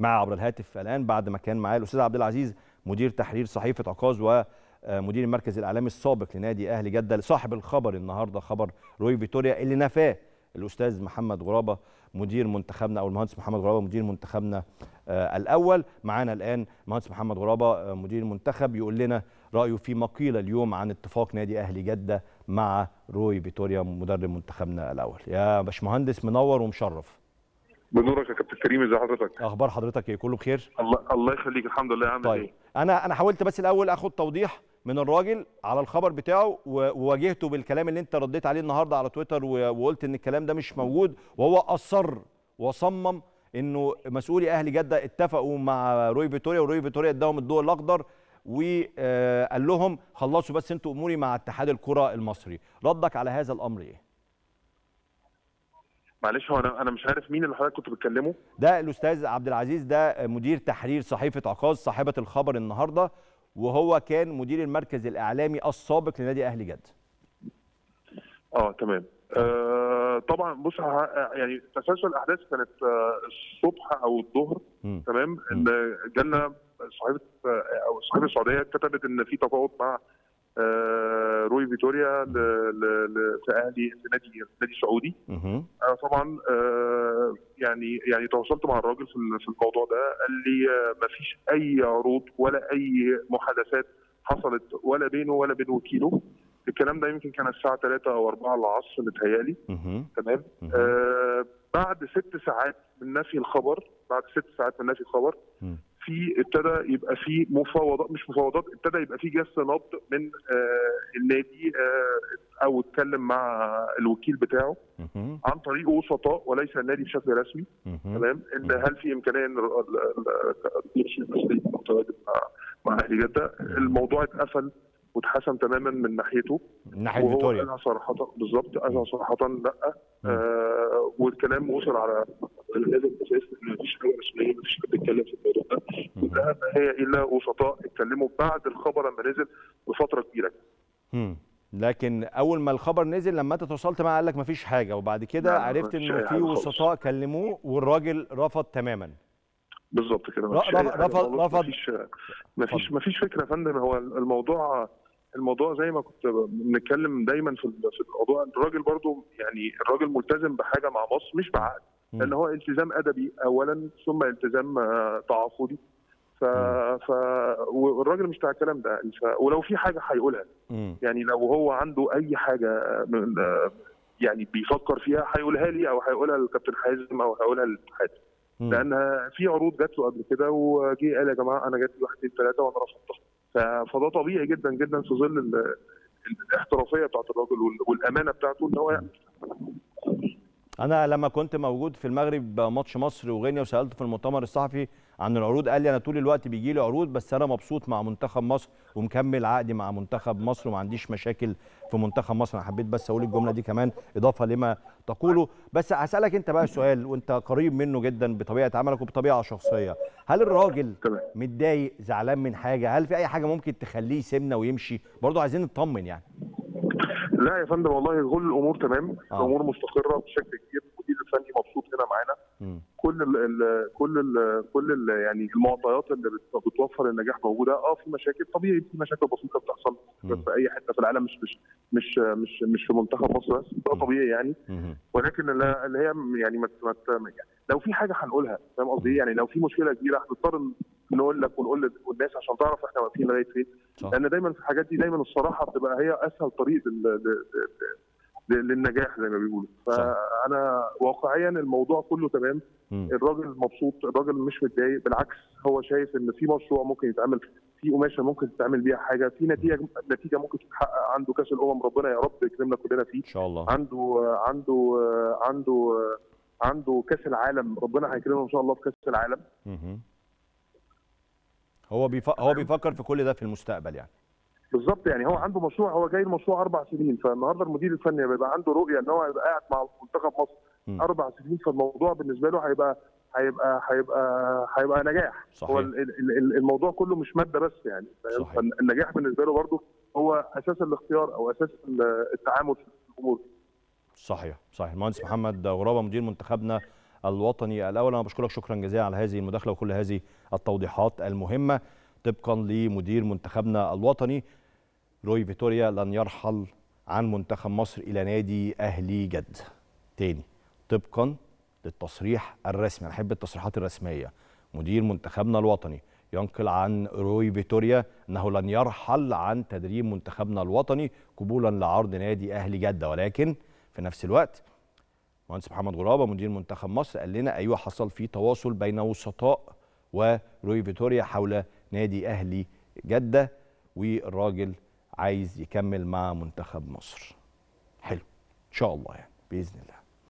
معي عبر الهاتف الان بعد ما كان معايا الاستاذ عبد العزيز مدير تحرير صحيفه عكاظ ومدير المركز الاعلامي السابق لنادي اهلي جده صاحب الخبر النهارده خبر روي فيتوريا اللي نفاه الاستاذ محمد غرابه مدير منتخبنا او المهندس محمد غرابه مدير منتخبنا آه الاول معانا الان المهندس محمد غرابه آه مدير المنتخب يقول لنا رايه في مقيله اليوم عن اتفاق نادي اهلي جده مع روي فيتوريا مدرب منتخبنا الاول يا باشمهندس منور ومشرف بنورك يا كابتن كريم ازي حضرتك اخبار حضرتك ايه كله بخير الله الله يخليك الحمد لله عامل طيب ايه انا انا حاولت بس الاول اخد توضيح من الراجل على الخبر بتاعه وواجهته بالكلام اللي انت رديت عليه النهارده على تويتر وقلت ان الكلام ده مش موجود وهو اصر وصمم انه مسؤولي اهلي جده اتفقوا مع روي فيتوريا وروي فيتوريا اداهم الضوء الاخضر وقال لهم خلصوا بس انتوا اموري مع اتحاد الكره المصري ردك على هذا الامر ايه معلش هو انا انا مش عارف مين اللي حضرتك كنت بتكلمه ده الاستاذ عبد العزيز ده مدير تحرير صحيفه عكاظ صاحبه الخبر النهارده وهو كان مدير المركز الاعلامي السابق لنادي اهلي جده اه تمام آه طبعا بص يعني تسلسل الاحداث كانت آه الصبح او الظهر تمام ان جالنا صحيفه او الصحيفه السعوديه كتبت ان في تفاوض مع آه روي فيتوريا ل ل في اهلي في نادي نادي سعودي آه طبعا آه يعني يعني تواصلت مع الراجل في في الموضوع ده قال لي ما فيش اي عروض ولا اي محادثات حصلت ولا بينه ولا بين وكيله الكلام ده يمكن كان الساعه 3 او 4 العصر متهيألي تمام آه بعد ست ساعات من نفي الخبر بعد ست ساعات من نفي الخبر في ابتدى يبقى في مفاوضات مش مفاوضات ابتدى يبقى في جس نبض من آه النادي آه او اتكلم مع الوكيل بتاعه عن طريق وسطاء وليس النادي بشكل رسمي تمام ان هل في امكانيه ان الجيش المصري متواجد مع مع اهلي جده الموضوع اتقفل واتحسم تماما من ناحيته من ناحيه فيتوريا قالها صراحه بالظبط قالها صراحه لا آه والكلام وصل على لازم اساس ان مفيش حاجه رسميه مفيش حد بيتكلم في الموضوع ده كلها ما هي الا وسطاء اتكلموا بعد الخبر لما نزل بفتره كبيره امم لكن اول ما الخبر نزل لما انت تواصلت معاه قال لك مفيش حاجه وبعد كده عرفت ان في وسطاء كلموه والراجل رفض تماما بالظبط كده رفض رفض مفيش مفيش مفيش فكره يا فندم هو الموضوع الموضوع زي ما كنت بنتكلم دايما في في الموضوع الراجل برضو يعني الراجل ملتزم بحاجه مع مصر مش بعقد لان هو التزام ادبي اولا ثم التزام تعاقدي ف... ف والراجل مش بتاع الكلام ده ف... ولو في حاجه هيقولها يعني لو هو عنده اي حاجه من يعني بيفكر فيها هيقولها لي او هيقولها للكابتن حازم او هيقولها للاتحاد لان في عروض جات له قبل كده وجي قال يا جماعه انا جات لي واحد اثنين ثلاثه وانا رفضتها فده طبيعي جدا جدا في ظل الاحترافيه بتاعت الراجل والامانه بتاعته ان هو يعني انا لما كنت موجود في المغرب ماتش مصر وغينيا وسالته في المؤتمر الصحفي عن العروض قال لي انا طول الوقت بيجي لي عروض بس انا مبسوط مع منتخب مصر ومكمل عقدي مع منتخب مصر وما عنديش مشاكل في منتخب مصر انا حبيت بس اقول الجمله دي كمان اضافه لما تقوله بس هسالك انت بقى سؤال وانت قريب منه جدا بطبيعه عملك وبطبيعه شخصيه هل الراجل متضايق زعلان من حاجه هل في اي حاجه ممكن تخليه يسيبنا ويمشي برضه عايزين نطمن يعني لا يا فندم والله كل الامور تمام آه. الامور مستقره بشكل كبير المدير الفني مبسوط هنا معانا م. كل ال ال كل ال كل ال يعني المعطيات اللي بتوفر النجاح موجوده اه في مشاكل طبيعي في مشاكل بسيطه بتحصل في اي حته في العالم مش مش مش مش, مش في منتخب مصر بس ده طبيعي يعني م. ولكن اللي هي يعني ما يعني لو في حاجه هنقولها فاهم قصدي يعني لو في مشكله كبيره هنضطر نقول لك ونقول للناس عشان تعرف احنا واقفين لغايه فين لان دايما في الحاجات دي دايما الصراحه بتبقى هي اسهل طريق للنجاح زي ما بيقولوا فانا واقعيا الموضوع كله تمام الراجل مبسوط الراجل مش متضايق بالعكس هو شايف ان في مشروع ممكن يتعمل في قماشه ممكن تتعمل بيها حاجه في نتيجه نتيجه ممكن تتحقق عنده كاس الامم ربنا يا رب يكرمنا كلنا فيه ان شاء الله عنده عنده عنده عنده كاس العالم ربنا هيكرمه ان شاء الله في كاس العالم هو بيف... هو بيفكر في كل ده في المستقبل يعني بالظبط يعني هو عنده مشروع هو جاي المشروع اربع سنين فالنهارده المدير الفني بيبقى عنده رؤيه ان هو هيبقى قاعد مع منتخب مصر م. اربع سنين فالموضوع بالنسبه له هيبقى هيبقى هيبقى هيبقى نجاح صحيح. هو الموضوع كله مش ماده بس يعني فالنجاح بالنسبه له برضه هو اساس الاختيار او اساس التعامل في الامور صحيح صحيح المهندس محمد غرابه مدير منتخبنا الوطني الاول انا بشكرك شكرا جزيلا على هذه المداخله وكل هذه التوضيحات المهمه طبقا لمدير منتخبنا الوطني روي فيتوريا لن يرحل عن منتخب مصر الى نادي اهلي جد تاني طبقا للتصريح الرسمي انا احب التصريحات الرسميه مدير منتخبنا الوطني ينقل عن روي فيتوريا انه لن يرحل عن تدريب منتخبنا الوطني قبولا لعرض نادي اهلي جده ولكن في نفس الوقت مهندس محمد غرابه مدير منتخب مصر قال لنا ايوه حصل في تواصل بين وسطاء وروي فيتوريا حول نادي اهلي جده والراجل عايز يكمل مع منتخب مصر حلو ان شاء الله يعني باذن الله